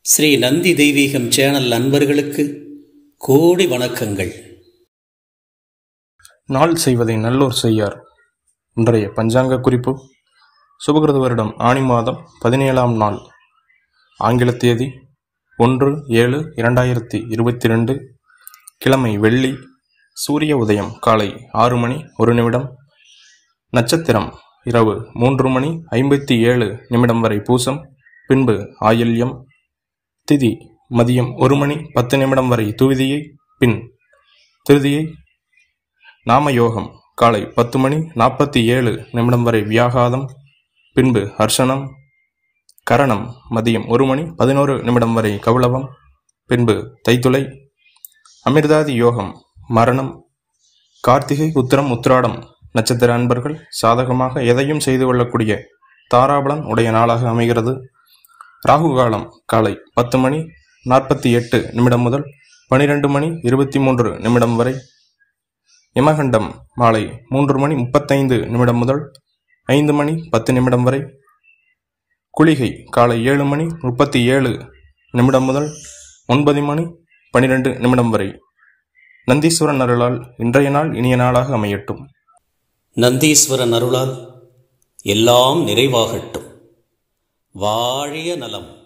ஸ்ரீ நந்தி தெய்வீகம் சேனல் நண்பர்களுக்கு கோடி வணக்கங்கள் நாள் செய்வதை நல்லோர் செய்யார் இன்றைய பஞ்சாங்க குறிப்பு சுபகிருத வருடம் ஆணி மாதம் பதினேழாம் நாள் ஆங்கில தேதி ஒன்று ஏழு இரண்டாயிரத்தி இருபத்தி ரெண்டு கிழமை வெள்ளி சூரிய உதயம் காலை ஆறு மணி ஒரு நிமிடம் நட்சத்திரம் இரவு மூன்று மணி ஐம்பத்தி ஏழு நிமிடம் வரை பூசம் பின்பு ஆயில்யம் திதி மதியம் ஒரு மணி பத்து நிமிடம் வரை துவிதியை பின் திருதியை நாம யோகம் காலை பத்து மணி நாற்பத்தி ஏழு நிமிடம் வரை வியாகாதம் பின்பு ஹர்ஷனம் கரணம் மதியம் ஒரு மணி பதினோரு நிமிடம் வரை கௌளவம் பின்பு தைத்துளை அமிர்தாதி யோகம் மரணம் கார்த்திகை உத்திரம் உத்திராடம் நட்சத்திர அன்பர்கள் சாதகமாக எதையும் செய்து கொள்ளக்கூடிய தாராபலன் உடைய நாளாக அமைகிறது ராகு காலம் காலை பத்து மணி நாற்பத்தி எட்டு நிமிடம் முதல் பனிரெண்டு மணி இருபத்தி மூன்று நிமிடம் வரை யமகண்டம் மாலை மூன்று மணி முப்பத்தைந்து நிமிடம் முதல் ஐந்து மணி பத்து நிமிடம் வரை குளிகை காலை ஏழு மணி முப்பத்தி ஏழு நிமிடம் முதல் ஒன்பது மணி பனிரெண்டு நிமிடம் வரை நந்தீஸ்வரன் அருளால் இன்றைய நாள் இனிய நாளாக அமையட்டும் நந்தீஸ்வரன் அருளால் எல்லாம் நிறைவாகட்டும் வாழிய நலம்